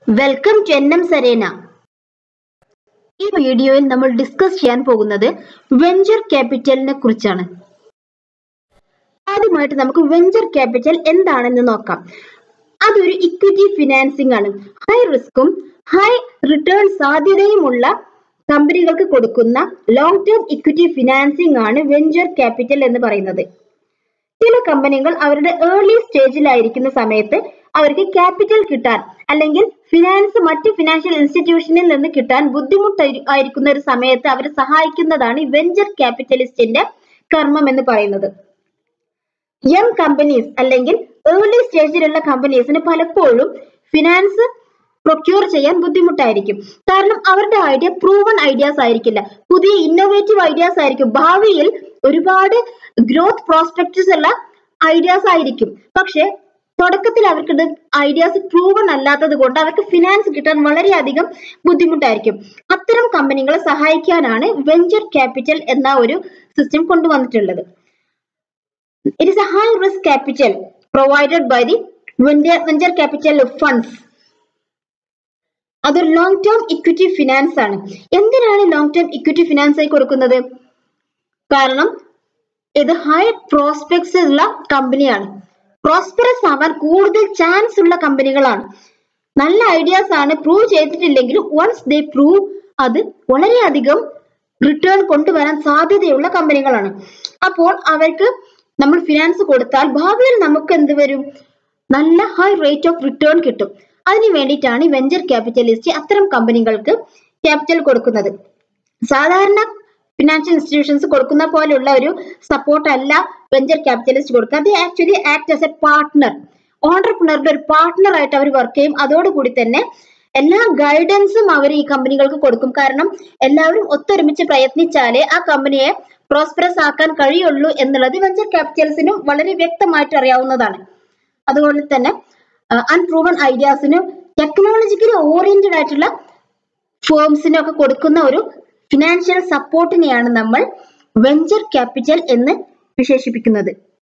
welcome to N M സരേന ഈ വീഡിയോയിൽ നമ്മൾ ഡിസ്കസ് ചെയ്യാൻ പോകുന്നത് വെഞ്ചർ ക്യാപിറ്റലിനെ കുറിച്ചാണ് ആദ്യമായിട്ട് നമുക്ക് വെഞ്ചർ ക്യാപിറ്റൽ എന്താണെന്ന് നോക്കാം അതൊരു ഇക്വിറ്റി ഫിനാൻസിംഗ് ആണ് ഹൈ റിസ്ക്കും ഹൈ റിട്ടേൺ സാധ്യതയുമുള്ള കമ്പനികൾക്ക് കൊടുക്കുന്ന ലോങ് ടേം ഇക്വിറ്റി ഫിനാൻസിംഗ് ആണ് വെഞ്ചർ ക്യാപിറ്റൽ എന്ന് പറയുന്നത് ചില കമ്പനികൾ അവരുടെ ഏർലി സ്റ്റേജിലായിരിക്കുന്ന സമയത്ത് അവർക്ക് ക്യാപിറ്റൽ കിട്ടാൻ അല്ലെങ്കിൽ ഫിനാൻസ് മറ്റ് ഫിനാൻഷ്യൽ ഇൻസ്റ്റിറ്റ്യൂഷനിൽ നിന്ന് കിട്ടാൻ ബുദ്ധിമുട്ടായിരിക്കുന്ന ഒരു സമയത്ത് അവരെ സഹായിക്കുന്നതാണ് ഈ വെഞ്ചർ ക്യാപിറ്റലിസ്റ്റിന്റെ കർമ്മം എന്ന് പറയുന്നത് യങ് കമ്പനീസ് അല്ലെങ്കിൽ ഏർലി സ്റ്റേജിലുള്ള കമ്പനീസിന് പലപ്പോഴും ഫിനാൻസ് പ്രൊക്യൂർ ചെയ്യാൻ ബുദ്ധിമുട്ടായിരിക്കും കാരണം അവരുടെ ഐഡിയ പ്രൂവൺ ഐഡിയാസ് ആയിരിക്കില്ല പുതിയ ഇന്നോവേറ്റീവ് ഐഡിയാസ് ആയിരിക്കും ഭാവിയിൽ ഒരുപാട് ഗ്രോത്ത് പ്രോസ്പെക്ടസ് ഉള്ള ഐഡിയാസ് ആയിരിക്കും പക്ഷെ തുടക്കത്തിൽ അവർക്ക് ഐഡിയാസ് പ്രൂവൺ അല്ലാത്തത് കൊണ്ട് അവർക്ക് ഫിനാൻസ് കിട്ടാൻ വളരെയധികം ബുദ്ധിമുട്ടായിരിക്കും അത്തരം കമ്പനികളെ സഹായിക്കാനാണ് വെഞ്ചർ ക്യാപിറ്റൽ എന്ന ഒരു സിസ്റ്റം കൊണ്ടുവന്നിട്ടുള്ളത് it is a high risk capital provided by the venture capital funds അതൊരു ലോങ് ടേം ഇക്വിറ്റി ഫിനാൻസ് ആണ് എന്തിനാണ് ലോങ് ടേം ഇക്വിറ്റി ഫിനാൻസ് ആയി കൊടുക്കുന്നത് കാരണം ഇത് ഹൈ പ്രോസ്പെക്ട്സ് ഉള്ള കമ്പനിയാണ് പ്രോസ്പെറസ് ആവാൻ കൂടുതൽ ചാൻസ് ഉള്ള കമ്പനികളാണ് നല്ല ഐഡിയാസ് ആണ് പ്രൂവ് ചെയ്തിട്ടില്ലെങ്കിലും വൺസ് ദേ പ്രൂവ് അത് വളരെയധികം റിട്ടേൺ കൊണ്ടുവരാൻ സാധ്യതയുള്ള കമ്പനികളാണ് അപ്പോൾ അവർക്ക് നമ്മൾ ഫിനാൻസ് കൊടുത്താൽ ഭാവിയിൽ നമുക്ക് എന്ത് വരും നല്ല ഹൈ റേറ്റ് ഓഫ് റിട്ടേൺ കിട്ടും അതിനു വേണ്ടിയിട്ടാണ് ഈ വെഞ്ചർ ക്യാപിറ്റലിസ്റ്റ് അത്തരം കമ്പനികൾക്ക് ക്യാപിറ്റൽ കൊടുക്കുന്നത് സാധാരണ ഫിനാൻഷ്യൽ ഇൻസ്റ്റിറ്റ്യൂഷൻസ് കൊടുക്കുന്ന പോലെയുള്ള ഒരു സപ്പോർട്ട് അല്ല വെഞ്ചർ ക്യാപിറ്റലിസ്റ്റ് കൊടുക്കുക അത് actually act as a partner ഓണ്ടർപ്രണറുടെ ഒരു പാർട്ട്ണർ ആയിട്ട് അവർ വർക്ക് ചെയ്യും അതോടുകൂടി തന്നെ എല്ലാ ഗൈഡൻസും അവർ ഈ കമ്പനികൾക്ക് കൊടുക്കും കാരണം എല്ലാവരും ഒത്തൊരുമിച്ച് പ്രയത്നിച്ചാലേ ആ കമ്പനിയെ പ്രോസ്പെറസ് ആക്കാൻ കഴിയുള്ളൂ എന്നുള്ളത് വെഞ്ചർ ക്യാപിറ്റൽസിനും വളരെ വ്യക്തമായിട്ട് അറിയാവുന്നതാണ് അതുപോലെ തന്നെ അൺപ്രൂവൺ ഐഡിയാസിനും ടെക്നോളജിക്കലി ഓറിയന്റഡ് ആയിട്ടുള്ള ഫേംസിനും ഒക്കെ കൊടുക്കുന്ന ഒരു ഫിനാൻഷ്യൽ സപ്പോർട്ടിനെയാണ് നമ്മൾ വെഞ്ചർ ക്യാപിറ്റൽ എന്ന് വിശേഷിപ്പിക്കുന്നത്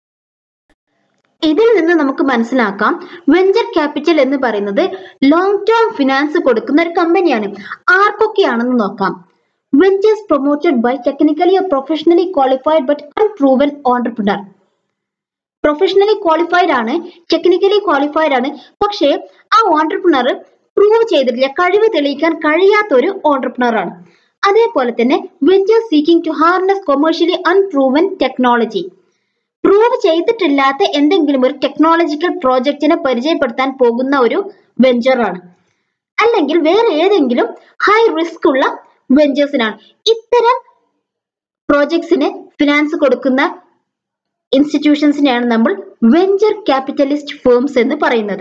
ഇതിൽ നിന്ന് നമുക്ക് മനസ്സിലാക്കാം വെഞ്ചർ ക്യാപിറ്റൽ എന്ന് പറയുന്നത് ലോങ് ടേം ഫിനാൻസ് കൊടുക്കുന്ന ഒരു കമ്പനിയാണ് ആർക്കൊക്കെയാണെന്ന് നോക്കാം ventures promoted by technically professionally qualified but unproven entrepreneur professionally qualified ആണ് ടെക്നിക്കലി ക്വാളിഫൈഡ് ആണ് പക്ഷേ ആ ഓണ്ടർപ്രണർ പ്രൂവ് ചെയ്തിട്ടില്ല കഴിവ് തെളിയിക്കാൻ കഴിയാത്ത ഒരു ഓണ്ടർപ്രണർ ആണ് അതേപോലെ തന്നെ venture seeking to harness commercially unproven technology prove ചെയ്തിട്ടില്ലാത്ത എന്തെങ്കിലും ഒരു ടെക്നോളജിക്കൽ പ്രോജക്റ്റിനെ പരിചയപ്പെടുത്താൻ പോകുന്ന ഒരു വെഞ്ചർ ആണ് അല്ലെങ്കിൽ വേറെ ഏതെങ്കിലും ഹൈ റിസ്ക് ഉള്ള വെഞ്ചേഴ്സിനാണ് ഇത്തരം പ്രോജക്ട്സിന് ഫിനാൻസ് കൊടുക്കുന്ന ഇൻസ്റ്റിറ്റ്യൂഷൻസിനെയാണ് നമ്മൾ വെഞ്ചർ ക്യാപിറ്റലിസ്റ്റ് ഫേംസ് എന്ന് പറയുന്നത്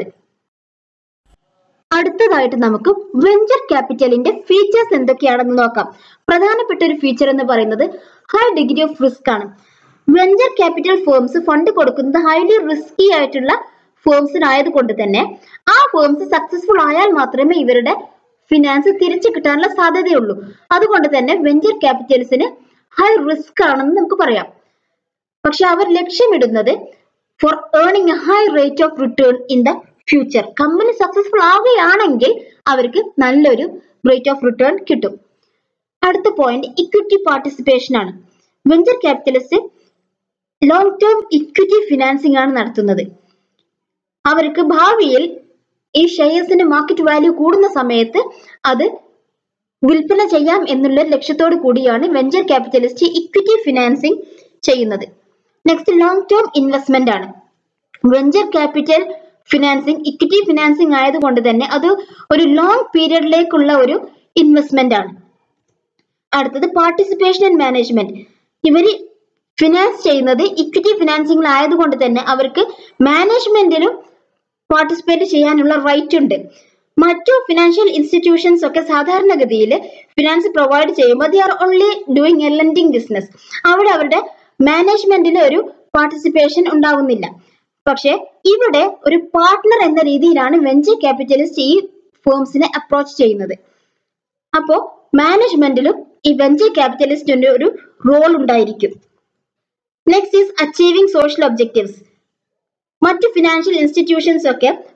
അടുത്തതായിട്ട് നമുക്ക് വെഞ്ചർ ക്യാപിറ്റലിന്റെ ഫീച്ചേഴ്സ് എന്തൊക്കെയാണെന്ന് നോക്കാം പ്രധാനപ്പെട്ട ഒരു ഫീച്ചർ എന്ന് പറയുന്നത് ഹൈ ഡിഗ്രി ഓഫ് റിസ്ക് ആണ് വെഞ്ചർ ക്യാപിറ്റൽ ഫേംസ് ഫണ്ട് കൊടുക്കുന്നത് ഹൈലി റിസ്കി ആയിട്ടുള്ള ഫേംസിനായത് കൊണ്ട് തന്നെ ആ ഫേംസ് സക്സസ്ഫുൾ ആയാൽ മാത്രമേ ഇവരുടെ ഫിനാൻസ് തിരിച്ചു കിട്ടാനുള്ള സാധ്യതയുള്ളൂ അതുകൊണ്ട് തന്നെ വെഞ്ചർ ക്യാപിറ്റൽസിന് ഹൈ റിസ്ക് ആണെന്ന് നമുക്ക് പറയാം പക്ഷെ അവർ ലക്ഷ്യമിടുന്നത് for earning a high rate of return in the future company successful ആവുകയാണെങ്കിൽ അവർക്ക് നല്ലൊരു റേറ്റ് ഓഫ് റിട്ടേൺ കിട്ടും അടുത്ത പോയിന്റ് ഇക്വിറ്റി പാർട്ടിസിപ്പേഷൻ ആണ് venture capitalist long term equity financing ആണ് നടത്തുന്നത് അവർക്ക് ഭാവിയിൽ ഈ ഷെയർസിന്റെ മാർക്കറ്റ് വാല്യൂ കൂടുന്ന സമയത്ത് അത് വിൽപ്പന ചെയ്യാം എന്നുള്ള ലക്ഷ്യത്തോടു കൂടിയാണ് വെഞ്ചർ ക്യാപിറ്റലിസ്റ്റ് ഇക്വിറ്റി ഫിനാൻസിംഗ് ചെയ്യുന്നത് നെക്സ്റ്റ് ലോങ് ടേം ഇൻവെസ്റ്റ്മെന്റ് ആണ് venture capital financing equity financing ആയതുകൊണ്ട് തന്നെ അത് ഒരു ലോങ് പീരിയഡിലേക്കുള്ള ഒരു ഇൻവെസ്റ്റ്മെന്റ് ആണ് അടുത്തത് പാർട്ടിസിപ്പേഷൻ ആൻഡ് മാനേജ്മെന്റ് ഇവര് ഫിനാൻസ് ചെയ്യുന്നത് ഇക്വിറ്റി ഫിനാൻസിംഗിൽ ആയതുകൊണ്ട് തന്നെ അവർക്ക് മാനേജ്മെന്റിലും പാർട്ടിസിപ്പേറ്റ് ചെയ്യാനുള്ള റൈറ്റ് ഉണ്ട് മറ്റു ഫിനാൻഷ്യൽ ഇൻസ്റ്റിറ്റ്യൂഷൻസ് ഒക്കെ സാധാരണഗതിയിൽ ഫിനാൻസ് പ്രൊവൈഡ് ചെയ്യുമ്പോൾ they are only doing a lending business അവിടെ അവരുടെ മാനേജ്മെന്റിൽ ഒരു പാർട്ടിസിപ്പേഷൻ ഉണ്ടാവുന്നില്ല പക്ഷെ ഇവിടെ ഒരു പാർട്ട്ണർ എന്ന രീതിയിലാണ് വെഞ്ചർ ക്യാപിറ്റലിസ്റ്റ് ഈ ഫേംസിനെ അപ്രോച്ച് ചെയ്യുന്നത് അപ്പോ മാനേജ്മെന്റിലും ഈ വെഞ്ചർ ക്യാപിറ്റലിസ്റ്റിന്റെ ഒരു റോൾ ഉണ്ടായിരിക്കും next is achieving social objectives മറ്റ് ഫിനാൻഷ്യൽ ഇൻസ്റ്റിറ്റ്യൂഷൻസ് ഒക്കെ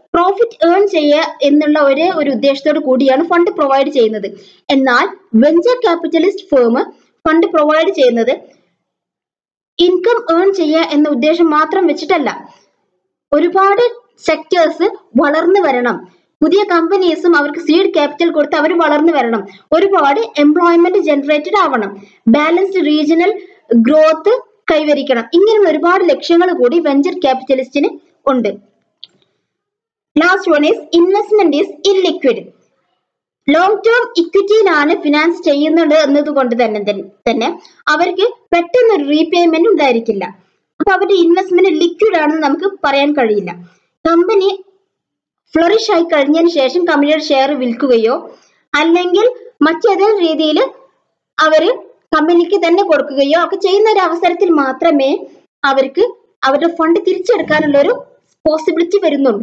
പ്രോഫിറ്റ് ഏൺ ചെയ്യുക എന്നുള്ള ഒരേ ഒരു ഉദ്ദേശത്തോട് കൂടിയാണ് ഫണ്ട് പ്രൊവൈഡ് ചെയ്യുന്നത് എന്നാൽ venture capitalist firm fund provide ചെയ്യുന്നത് ഇൻകം ഏൺ ചെയ്യുക എന്ന ഉദ്ദേശം മാത്രം വെച്ചിട്ടല്ല ഒരുപാട് സെക്ടേഴ്സ് വളർന്നു വരണം പുതിയ കമ്പനീസും അവർക്ക് സീഡ് ക്യാപിറ്റൽ കൊടുത്ത് അവർ വളർന്നു വരണം ഒരുപാട് എംപ്ലോയ്മെന്റ് ജനറേറ്റഡ് ആവണം ബാലൻസ്ഡ് റീജിയണൽ ഗ്രോത്ത് കൈവരിക്കണം ഇങ്ങനെയുള്ള ഒരുപാട് ലക്ഷ്യങ്ങൾ കൂടി വെഞ്ചർ ക്യാപിറ്റലിസ്റ്റിന് ഉണ്ട് last one is investment is illiquid long term ഇക്വിറ്റിയിലാണ് ഫിനാൻസ് ചെയ്യുന്നത് എന്നതുകൊണ്ട് തന്നെ തന്നെ അവർക്ക് പെട്ടെന്ന് ഒരു റീപേയ്മെന്റ് ഉണ്ടായിരിക്കില്ല അപ്പൊ അവരുടെ ഇൻവെസ്റ്റ്മെന്റ് ലിക്വിഡ് ആണെന്ന് നമുക്ക് പറയാൻ കഴിയില്ല കമ്പനി ഫ്ലറിഷ് ആയി കഴിഞ്ഞതിന് ശേഷം കമ്പനിയുടെ ഷെയർ വിൽക്കുകയോ അല്ലെങ്കിൽ മറ്റേതെങ്കിലും രീതിയിൽ അവര് കമ്പനിക്ക് തന്നെ കൊടുക്കുകയോ ഒക്കെ ചെയ്യുന്ന ഒരു അവസരത്തിൽ മാത്രമേ അവർക്ക് അവരുടെ ഫണ്ട് തിരിച്ചെടുക്കാനുള്ള ഒരു പോസിബിലിറ്റി വരുന്നുള്ളൂ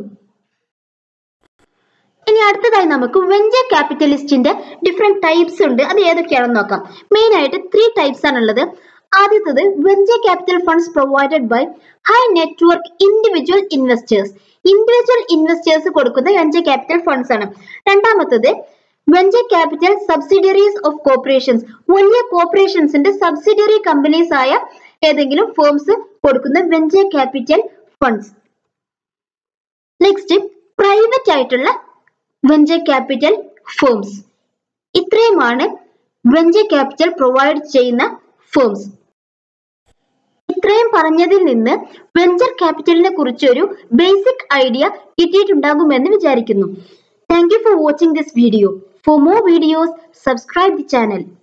ഇനി അടുത്തതായി നമുക്ക് വെഞ്ചർ ക്യാപിറ്റലിസ്റ്റിന്റെ ഡിഫറെന്റ് ടൈപ്സ് ഉണ്ട് അത് ഏതൊക്കെയാണെന്ന് നോക്കാം മെയിൻ ആയിട്ട് ത്രീ ടൈപ്സ് ആണുള്ളത് ആദ്യത്തത് venture capital funds provided by high network individual investors individual investors കൊടുക്കുന്ന വെഞ്ചർ ക്യാപിറ്റൽ ഫണ്ട്സ് ആണ് രണ്ടാമത്തത് venture capital subsidiaries of corporations വലിയ കോർപ്പറേഷൻസിന്റെ സബ്സിഡിയറി കമ്പനീസ് ആയ ഏതെങ്കിലും ഫേംസ് കൊടുക്കുന്ന venture capital funds next private ആയിട്ടുള്ള വെഞ്ചർ ക്യാപിറ്റൽ ഫേംസ് ഇത്രയുമാണ് വെഞ്ചർ ക്യാപിറ്റൽ പ്രൊവൈഡ് ചെയ്യുന്ന ഫേംസ് ഇത്രയും പറഞ്ഞതിൽ നിന്ന് വെഞ്ചർ ക്യാപിറ്റലിനെ കുറിച്ചൊരു ബേസിക് ഐഡിയ കിട്ടിയിട്ടുണ്ടാകുമെന്ന് വിചാരിക്കുന്നു thank you for watching this video for more videos subscribe the channel